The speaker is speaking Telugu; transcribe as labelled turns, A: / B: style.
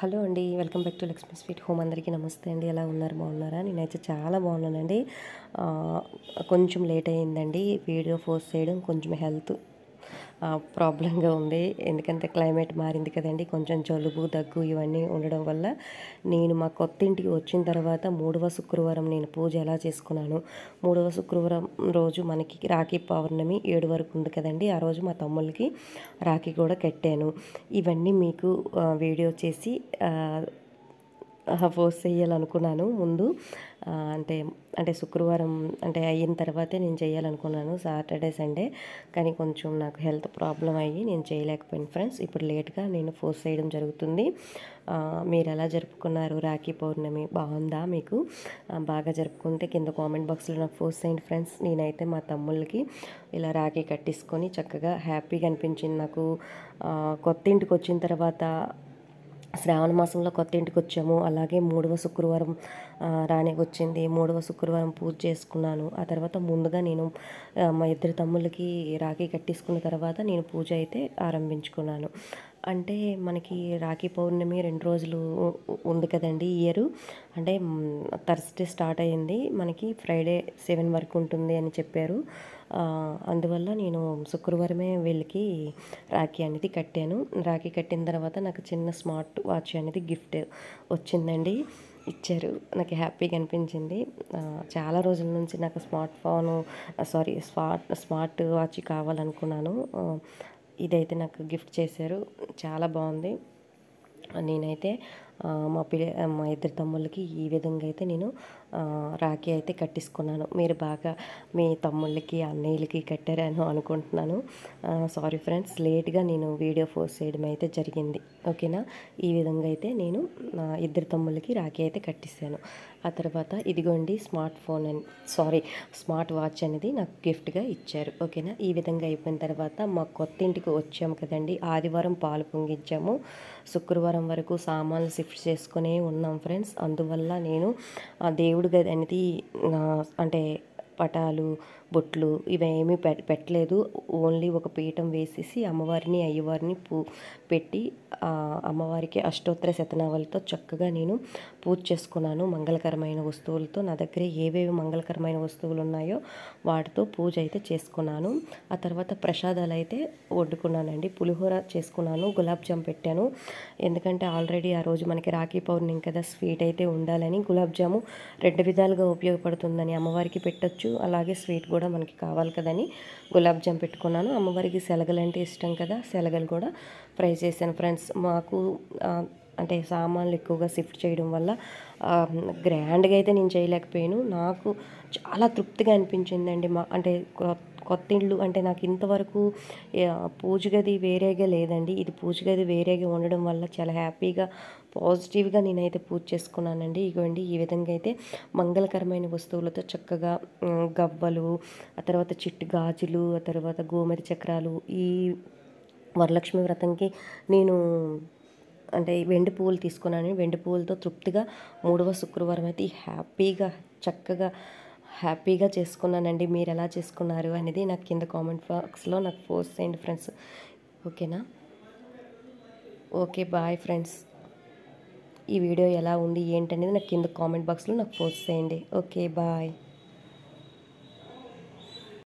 A: హలో అండి welcome back to Lakshmi sweet home అందరికీ నమస్తే అండి ఎలా ఉన్నారు బాగున్నారా నేనైతే చాలా బాగున్నానండి ఆ, కొంచెం లేట్ అయ్యిందండి వీడియో పోస్ట్ చేయడం కొంచెం హెల్త్ ప్రాబ్లంగా ఉంది ఎందుకంటే క్లైమేట్ మారింది కదండి కొంచెం జలుబు దగ్గు ఇవన్నీ ఉండడం వల్ల నేను మా కొత్త ఇంటికి వచ్చిన తర్వాత మూడవ శుక్రవారం నేను పూజ ఎలా చేసుకున్నాను మూడవ శుక్రవారం రోజు మనకి రాఖీ పౌర్ణమి ఏడు వరకు ఉంది కదండి ఆ రోజు మా తమ్ముళ్ళకి రాఖీ కూడా కట్టాను ఇవన్నీ మీకు ఆ, వీడియో చేసి ఆ, పోస్ట్ చేయాలనుకున్నాను ముందు ఆ, అంటే అంటే శుక్రవారం అంటే అయిన తర్వాతే నేను చేయాలనుకున్నాను సాటర్డే సండే కానీ కొంచెం నాకు హెల్త్ ప్రాబ్లం అయ్యి నేను చేయలేకపోయాను ఫ్రెండ్స్ ఇప్పుడు లేట్గా నేను పోస్ట్ చేయడం జరుగుతుంది ఆ, మీరు ఎలా జరుపుకున్నారు రాఖీ పౌర్ణమి బాగుందా మీకు ఆ, బాగా జరుపుకుంటే కింద కామెంట్ బాక్స్లో నాకు పోస్ట్ చేయండి ఫ్రెండ్స్ నేనైతే మా తమ్ముళ్ళకి ఇలా రాఖీ కట్టించుకొని చక్కగా హ్యాపీగా అనిపించింది నాకు ఆ, కొత్త ఇంటికి వచ్చిన తర్వాత శ్రావణ మాసంలో కొత్త ఇంటికి వచ్చాము అలాగే మూడవ శుక్రవారం ఆ, రానే వచ్చింది మూడవ శుక్రవారం పూజ చేసుకున్నాను ఆ తర్వాత ముందుగా నేను ఆ, మా ఇద్దరు తమ్ముళ్ళకి రాఖీ కట్టేసుకున్న తర్వాత నేను పూజ అయితే ఆరంభించుకున్నాను అంటే మనకి రాఖీ పౌర్ణమి రెండు రోజులు ఉ- ఉ- ఉంది కదండి ఈ ఇయర్ అంటే థర్స్డే స్టార్ట్ అయ్యింది మనకి ఫ్రైడే సెవెన్ వరకు ఉంటుంది అని చెప్పారు ఆ, అందువల్ల నేను శుక్రవారమే వీళ్ళకి రాఖీ అనేది కట్టాను రాఖీ కట్టిన తర్వాత నాకు చిన్న స్మార్ట్ వాచ్ అనేది గిఫ్ట్ వచ్చిందండి ఇచ్చారు నాకు హ్యాపీగా అనిపించింది ఆ, చాలా రోజుల నుంచి నాకు smart phone sorry smart smart watch కావాలనుకున్నాను ఆ, ఇదైతే నాకు గిఫ్ట్ చేశారు చాలా బాగుంది నేనైతే ఆ, మా పిల్ల మా ఇద్దరు తమ్ముళ్ళకి ఈ విధంగా అయితే నేను ఆ, రాఖీ అయితే కట్టించుకున్నాను మీరు బాగా మీ తమ్ముళ్ళకి అన్నయ్యలకి కట్టారని అనుకుంటున్నాను సారీ ఫ్రెండ్స్ లేట్గా నేను వీడియో పోస్ట్ చేయడం అయితే జరిగింది ఓకేనా ఈ విధంగా అయితే నేను నా ఇద్దరు తమ్ముళ్ళకి రాఖీ అయితే కట్టిస్తాను ఆ తర్వాత ఇదిగోండి స్మార్ట్ ఫోన్ అని సారీ స్మార్ట్ వాచ్ అనేది నాకు గిఫ్ట్గా ఇచ్చారు ఓకేనా ఈ విధంగా అయిపోయిన తర్వాత మా కొత్త ఇంటికి వచ్చాము కదండి ఆదివారం పాలు పొంగించాము శుక్రవారం వరకు సామాన్లు షిఫ్ట్ చేసుకునే ఉన్నాం ఫ్రెండ్స్ అందువల్ల నేను ఆ దేవుడి గది అనేది ఆ, అంటే పటాలు బొట్లు ఇవేమీ పెట్ పెట్టలేదు ఓన్లీ ఒక పీఠం వేసేసి అమ్మవారిని అయ్యవారిని పూ పెట్టి ఆ అమ్మవారికి అష్టోత్తర శతనావళితో చక్కగా నేను పూజ చేసుకున్నాను మంగళకరమైన వస్తువులతో నా దగ్గర ఏవేవి మంగళకరమైన వస్తువులు ఉన్నాయో వాటితో పూజ అయితే చేసుకున్నాను ఆ తర్వాత ప్రసాదాలు అయితే వండుకున్నానండి పులిహోర చేసుకున్నాను గులాబ్ జామ్ పెట్టాను ఎందుకంటే ఆల్రెడీ ఆ రోజు మనకి రాఖీ పౌర్ణమి కదా స్వీట్ అయితే ఉండాలని గులాబ్ జాము రెండు విధాలుగా ఉపయోగపడుతుందని అమ్మవారికి పెట్టొచ్చు అలాగే స్వీట్ కూడా మనకి కావాలి కదని గులాబ్ జామ్ పెట్టుకున్నాను అమ్మవారికి శలగలు అంటే ఇష్టం కదా శలగలు కూడా ఫ్రై చేశాను ఫ్రెండ్స్ మాకు ఆ, అంటే సామాన్లు ఎక్కువగా షిఫ్ట్ చేయడం వల్ల ఆ, గ్రాండ్గా అయితే నేను చేయలేకపోయాను నాకు చాలా తృప్తిగా అనిపించిందండి మా అంటే కొ- కొత్త ఇల్లు అంటే నాకు ఇంతవరకు ఆ, పూజ గది వేరేగా లేదండి ఇది పూజ గది వేరేగా ఉండడం వల్ల చాలా హ్యాపీగా పాజిటివ్గా నేనైతే పూజ చేసుకున్నానండి ఇగోండి ఈ విధంగా అయితే మంగళకరమైన వస్తువులతో చక్కగా ఉమ్, గవ్వలు ఆ తర్వాత చిట్టు గాజులు ఆ తర్వాత గోమతి చక్రాలు ఈ వరలక్ష్మి వ్రతంకి నేను అంటే వెండి పువ్వులు తీసుకున్నాను వెండి పువ్వులతో తృప్తిగా మూడవ శుక్రవారం అయితే హ్యాపీగా చక్కగా హ్యాపీగా చేసుకున్నానండి మీరు ఎలా చేసుకున్నారు అనేది నాకు కింద కామెంట్ బాక్స్లో నాకు పోస్ట్ చేయండి ఫ్రెండ్స్ ఓకేనా ఓకే బాయ్ ఫ్రెండ్స్ ఈ వీడియో ఎలా ఉంది ఏంటనేది నాకు కింద కామెంట్ బాక్స్లో నాకు పోస్ట్ చేయండి ఓకే బాయ్